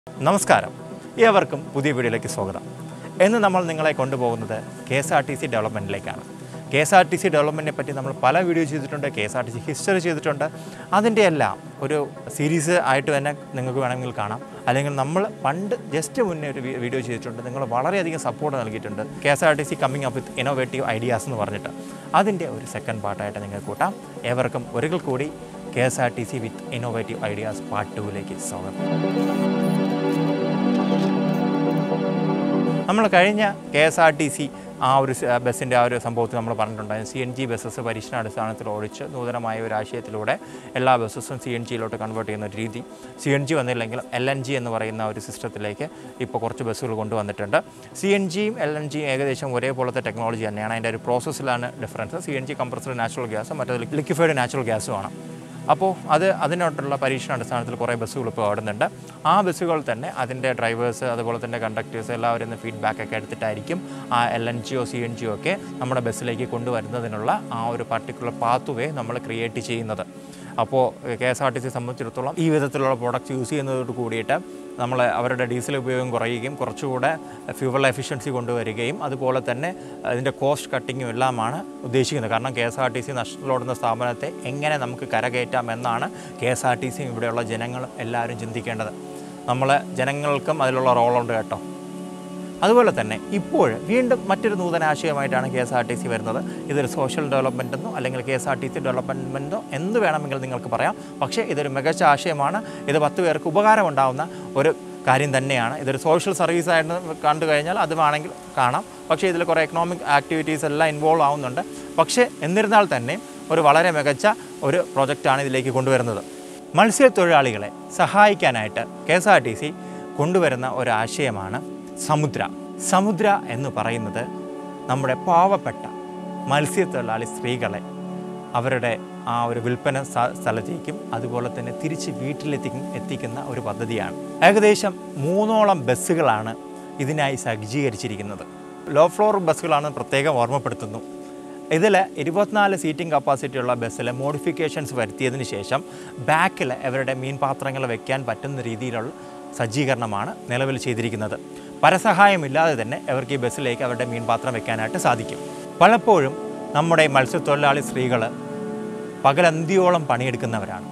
നമസ്കാരം ഏവർക്കും പുതിയ വീഡിയോയിലേക്ക് സ്വാഗതം ഇന്ന് നമ്മൾ നിങ്ങളെ കൊണ്ടുപോകുന്നത് K S R T C ഡെവലപ്മെൻറ്റിലേക്കാണ് K S R T C ഡെവലപ്മെൻറ്റിനെ പറ്റി നമ്മൾ പല വീഡിയോ ചെയ്തിട്ടുണ്ട് K S R T C history ചെയ്തിട്ടുണ്ട് അതിൻ്റെ എല്ലാം ഒരു സീരീസ് ആയിട്ട് തന്നെ നിങ്ങൾക്ക് വേണമെങ്കിൽ കാണാം അല്ലെങ്കിൽ നമ്മൾ പണ്ട് ജസ്റ്റ് മുന്നേ ഒരു വി- വീഡിയോ ചെയ്തിട്ടുണ്ട് നിങ്ങൾ വളരെയധികം സപ്പോർട്ട് നൽകിയിട്ടുണ്ട് K S R T C coming up with innovative ideas എന്ന് പറഞ്ഞിട്ട് അതിൻ്റെ ഒരു സെക്കൻഡ് പാർട്ടായിട്ട് നിങ്ങൾക്ക് കൂട്ടാം ഏവർക്കും ഒരിക്കൽ കൂടി K S R T C with innovative ideas part ടുവിലേക്ക് സ്വാഗതം നമ്മൾ കഴിഞ്ഞ K S R T C ആ ഒരു സ- ബസ്സിൻ്റെ ആ ഒരു സംഭവത്തിൽ നമ്മൾ പറഞ്ഞിട്ടുണ്ടായിരുന്നു സി എൻ ജി ബസ്സസ് പരീക്ഷണാടിസ്ഥാനത്തിൽ ഓടിച്ച് നൂതനമായ ഒരു ആശയത്തിലൂടെ എല്ലാ ബസ്സസും സി എൻ ജിയിലോട്ട് കൺവേർട്ട് ചെയ്യുന്ന ഒരു രീതി സി എൻ ജി വന്നില്ലെങ്കിൽ എൽ എൻ ജി എന്ന് പറയുന്ന ഒരു സിസ്റ്റത്തിലേക്ക് ഇപ്പോൾ കുറച്ച് ബസ്സുകൾ കൊണ്ടുവന്നിട്ടുണ്ട് സി എൻ ജിയും എൽ എൻ ജിയും ഏകദേശം ഒരേപോലത്തെ ടെക്നോളജി തന്നെയാണ് അതിൻ്റെ ഒരു പ്രോസസ്സിലാണ് difference C N G compressed natural ഗ്യാസും മറ്റേത് ലിക്വിഫൈഡ് നാച്ചുറൽ ഗ്യാസുമാണ് അപ്പോൾ അത് അതിനോട്ടുള്ള പരീക്ഷണാടിസ്ഥാനത്തിൽ കുറേ ബസ്സുകൾ ഇപ്പോൾ ഓടുന്നുണ്ട് ആ ബസ്സുകൾ തന്നെ അതിൻ്റെ ഡ്രൈവേഴ്സ് അതുപോലെ തന്നെ കണ്ടക്ടേഴ്സ് എല്ലാവരും നിന്ന് ഫീഡ്ബാക്ക് ഒക്കെ എടുത്തിട്ടായിരിക്കും ആ എൽ എൻ ജിയോ സി എൻ ജിയോ ഒക്കെ നമ്മുടെ ബസ്സിലേക്ക് കൊണ്ടുവരുന്നതിനുള്ള ആ ഒരു പർട്ടിക്കുലർ പാത്ത് വേ നമ്മൾ ക്രിയേറ്റ് ചെയ്യുന്നത് അപ്പോൾ K S R T C സംബന്ധിച്ചിടത്തോളം ഈ വിധത്തിലുള്ള പ്രോഡക്റ്റ്സ് യൂസ് ചെയ്യുന്നതോട് കൂടിയിട്ട് നമ്മൾ അവരുടെ ഡീസൽ ഉപയോഗം കുറയുകയും കുറച്ചുകൂടെ ഫ്യൂവൽ എഫിഷ്യൻസി കൊണ്ടുവരികയും അതുപോലെ തന്നെ അതിൻ്റെ കോസ്റ്റ് കട്ടിങ്ങും എല്ലാമാണ് ഉദ്ദേശിക്കുന്നത് കാരണം K S R T C നഷ്ടത്തിലോടുന്ന സ്ഥാപനത്തെ എങ്ങനെ നമുക്ക് കരകയറ്റാം എന്നാണ് കെ എസ് ആർ ടി സിയും ഇവിടെയുള്ള ജനങ്ങളും എല്ലാവരും ചിന്തിക്കേണ്ടത് നമ്മൾ ജനങ്ങൾക്കും അതിലുള്ള റോളുണ്ട് കേട്ടോ അതുപോലെ തന്നെ ഇപ്പോൾ വീണ്ടും മറ്റൊരു നൂതന ആശയമായിട്ടാണ് K S R T C വരുന്നത് ഇതൊരു സോഷ്യൽ ഡെവലപ്മെൻ്റ് എന്നോ അല്ലെങ്കിൽ K S R T C ഡെവലപ്മെൻറ്റോ എന്ത് വേണമെങ്കിൽ നിങ്ങൾക്ക് പറയാം പക്ഷേ ഇതൊരു മികച്ച ആശയമാണ് ഇത് പത്ത് പേർക്ക് ഉപകാരമുണ്ടാവുന്ന ഒരു കാര്യം തന്നെയാണ് ഇതൊരു സോഷ്യൽ സർവീസ് ആയിട്ട് കണ്ടു കഴിഞ്ഞാൽ അത് വേണമെങ്കിൽ കാണാം പക്ഷേ ഇതിൽ കുറേ എക്കണോമിക് ആക്ടിവിറ്റീസ് എല്ലാം ഇൻവോൾവ് ആവുന്നുണ്ട് പക്ഷേ എന്നിരുന്നാൽ തന്നെ ഒരു വളരെ മികച്ച ഒരു പ്രൊജക്റ്റാണ് ഇതിലേക്ക് കൊണ്ടുവരുന്നത് മത്സ്യത്തൊഴിലാളികളെ സഹായിക്കാനായിട്ട് K S R T C കൊണ്ടുവരുന്ന ഒരു ആശയമാണ് സമുദ്ര സമുദ്ര എന്ന് പറയുന്നത് നമ്മുടെ പാവപ്പെട്ട മത്സ്യത്തൊഴിലാളി സ്ത്രീകളെ അവരുടെ ആ ഒരു വിൽപ്പന സ്ഥ- സ്ഥലത്തേക്കും അതുപോലെ തന്നെ തിരിച്ച് വീട്ടിലെത്തിക്കും എത്തിക്കുന്ന ഒരു പദ്ധതിയാണ് ഏകദേശം മൂന്നോളം ബസ്സുകളാണ് ഇതിനായി സജ്ജീകരിച്ചിരിക്കുന്നത് ലോ ഫ്ലോർ ബസ്സുകളാണ് പ്രത്യേകം ഓർമ്മപ്പെടുത്തുന്നു ഇതിൽ ഇരുപത്തിനാല് സീറ്റിംഗ് കപ്പാസിറ്റിയുള്ള ബസ്സിൽ മോഡിഫിക്കേഷൻസ് വരുത്തിയതിന് ശേഷം ബാക്കിൽ അവരുടെ മീൻപാത്രങ്ങൾ വെക്കാൻ പറ്റുന്ന രീതിയിലുള്ള സജ്ജീകരണമാണ് നിലവിൽ ചെയ്തിരിക്കുന്നത് പരസഹായമില്ലാതെ തന്നെ അവർക്ക് ഈ ബസ്സിലേക്ക് അവരുടെ മീൻപാത്രം വെക്കാനായിട്ട് സാധിക്കും പലപ്പോഴും നമ്മുടെ മത്സ്യത്തൊഴിലാളി സ്ത്രീകൾ പകലന്തിയോളം പണിയെടുക്കുന്നവരാണ്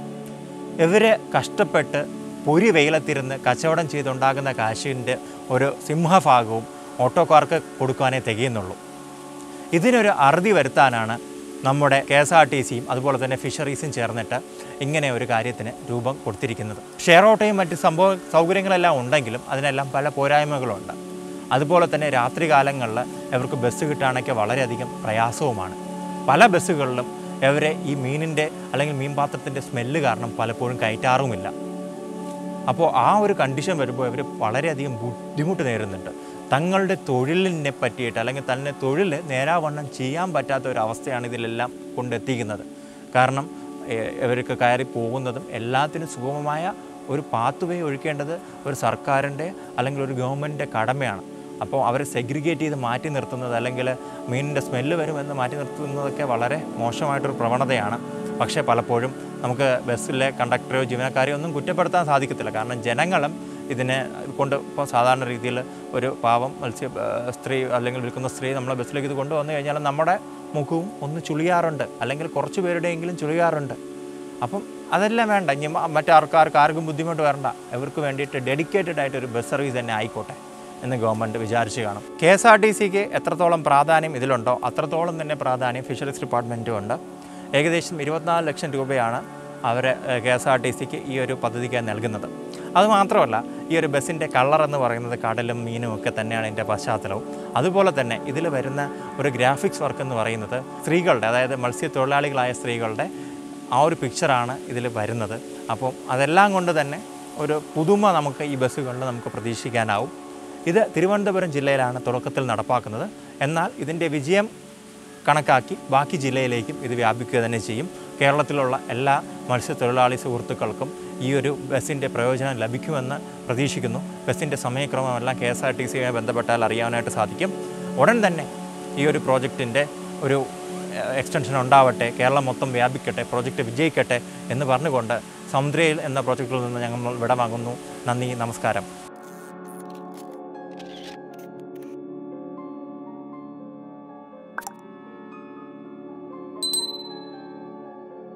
ഇവർ കഷ്ടപ്പെട്ട് പൊരി വെയിലത്തിരുന്ന് കച്ചവടം ചെയ്തുണ്ടാകുന്ന കാശിൻ്റെ ഒരു സിംഹഭാഗവും ഓട്ടോക്കാർക്ക് കൊടുക്കാനേ തികയുന്നുള്ളൂ ഇതിനൊരു അറുതി വരുത്താനാണ് നമ്മുടെ കെ എസ് ആർ ടി സിയും അതുപോലെ തന്നെ ഫിഷറീസും ചേർന്നിട്ട് ഇങ്ങനെ ഒരു കാര്യത്തിന് രൂപം കൊടുത്തിരിക്കുന്നത് ഷെയർ ഓട്ടോയും മറ്റ് സംഭവ സൗകര്യങ്ങളെല്ലാം ഉണ്ടെങ്കിലും അതിനെല്ലാം പല പോരായ്മകളുണ്ട് അതുപോലെ തന്നെ രാത്രി കാലങ്ങളിൽ ഇവർക്ക് ബസ് കിട്ടുകയാണെങ്കിൽ വളരെയധികം പ്രയാസവുമാണ് പല ബസ്സുകളിലും ഇവരെ ഈ മീനിൻ്റെ അല്ലെങ്കിൽ മീൻപാത്രത്തിൻ്റെ സ്മെല്ല് കാരണം പലപ്പോഴും കയറ്റാറുമില്ല അപ്പോൾ ആ ഒരു കണ്ടീഷൻ വരുമ്പോൾ ഇവർ വളരെയധികം ബുദ്ധിമുട്ട് നേരിടുന്നുണ്ട് തങ്ങളുടെ തൊഴിലിനെ പറ്റിയിട്ട് അല്ലെങ്കിൽ തന്നെ തൊഴിൽ നേരാവണ്ണം ചെയ്യാൻ പറ്റാത്ത ഒരു അവസ്ഥയാണ് ഇതിലെല്ലാം കൊണ്ടെത്തിക്കുന്നത് കാരണം ഏഹ്, ഇവർക്ക് കയറി പോകുന്നതും എല്ലാത്തിനും സുഗമമായ ഒരു പാത്ത് വേ ഒഴിക്കേണ്ടത് ഒരു സർക്കാരിൻ്റെ അല്ലെങ്കിൽ ഒരു ഗവൺമെൻറ്റിൻ്റെ കടമയാണ് അപ്പോൾ അവരെ സെഗ്രിഗേറ്റ് ചെയ്ത് മാറ്റി നിർത്തുന്നത് അല്ലെങ്കിൽ മീനിൻ്റെ സ്മെല്ല് വരുമെന്ന് മാറ്റി നിർത്തുന്നതൊക്കെ വളരെ മോശമായിട്ടൊരു പ്രവണതയാണ് പക്ഷേ പലപ്പോഴും നമുക്ക് ബസ്സിലെ കണ്ടക്ടറെയോ ജീവനക്കാരെയോ ഒന്നും കുറ്റപ്പെടുത്താൻ സാധിക്കത്തില്ല കാരണം ജനങ്ങളും ഇതിനെ കൊണ്ട് ഇപ്പോൾ സാധാരണ രീതിയിൽ ഒരു പാവം മത്സ്യ ഏഹ് സ്ത്രീ അല്ലെങ്കിൽ വിൽക്കുന്ന സ്ത്രീ നമ്മളെ ബസ്സിലേക്ക് ഇത് കൊണ്ടുവന്നു കഴിഞ്ഞാൽ നമ്മുടെ മുഖവും ഒന്ന് ചുളിയാറുണ്ട് അല്ലെങ്കിൽ കുറച്ച് പേരുടെയെങ്കിലും ചുളിയാറുണ്ട് അപ്പം അതെല്ലാം വേണ്ട ഇനി മ- മറ്റാൾക്കാർക്ക് ആർക്കും ബുദ്ധിമുട്ട് വരണ്ട ഇവർക്ക് വേണ്ടിയിട്ട് ഡെഡിക്കേറ്റഡ് ആയിട്ട് ഒരു ബസ് സർവീസ് തന്നെ ആയിക്കോട്ടെ എന്ന് ഗവൺമെൻറ് വിചാരിച്ച് കാണും കെ എസ് ആർ ടി സിക്ക് എത്രത്തോളം പ്രാധാന്യം ഇതിലുണ്ടോ അത്രത്തോളം തന്നെ പ്രാധാന്യം ഫിഷറീസ് ഡിപ്പാർട്ട്മെൻറ്റും ഉണ്ട് ഏകദേശം ഇരുപത്തിനാല് ലക്ഷം രൂപയാണ് അവർ കെ എസ് ആർ ടി സിക്ക് ഈ ഒരു പദ്ധതിക്കായി നൽകുന്നത് അതുമാത്രമല്ല ഈ ഒരു ബസ്സിൻ്റെ കളർ എന്ന് പറയുന്നത് കടലും മീനും ഒക്കെ തന്നെയാണ് ഇതിൻ്റെ പശ്ചാത്തലവും അതുപോലെ തന്നെ ഇതിൽ വരുന്ന ഒരു ഗ്രാഫിക്സ് വർക്ക് എന്ന് പറയുന്നത് സ്ത്രീകളുടെ അതായത് മത്സ്യത്തൊഴിലാളികളായ സ്ത്രീകളുടെ ആ ഒരു പിക്ചറാണ് ഇതിൽ വരുന്നത് അപ്പം അതെല്ലാം കൊണ്ട് തന്നെ ഒരു പുതുമ നമുക്ക് ഈ ബസ്സുകളിൽ നമുക്ക് പ്രതീക്ഷിക്കാനാവും ഇത് തിരുവനന്തപുരം ജില്ലയിലാണ് തുടക്കത്തിൽ നടപ്പാക്കുന്നത് എന്നാൽ ഇതിൻ്റെ വിജയം കണക്കാക്കി ബാക്കി ജില്ലയിലേക്കും ഇത് വ്യാപിക്കുക തന്നെ ചെയ്യും കേരളത്തിലുള്ള എല്ലാ മത്സ്യത്തൊഴിലാളി സുഹൃത്തുക്കൾക്കും ഈ ഒരു ബസ്സിൻ്റെ പ്രയോജനം ലഭിക്കുമെന്ന് പ്രതീക്ഷിക്കുന്നു ബസ്സിൻ്റെ സമയക്രമമെല്ലാം കെ എസ് ആർ ടി സിയുമായി ബന്ധപ്പെട്ടാൽ അറിയാനായിട്ട് സാധിക്കും ഉടൻ തന്നെ ഈ ഒരു പ്രോജക്റ്റിൻ്റെ ഒരു എക്സ്റ്റൻഷൻ ഉണ്ടാവട്ടെ കേരളം മൊത്തം വ്യാപിക്കട്ടെ പ്രോജക്റ്റ് വിജയിക്കട്ടെ എന്ന് പറഞ്ഞുകൊണ്ട് സമുദ്രയിൽ എന്ന പ്രോജക്റ്റിൽ നിന്ന് ഞങ്ങൾ വിടവാങ്ങുന്നു നന്ദി നമസ്കാരം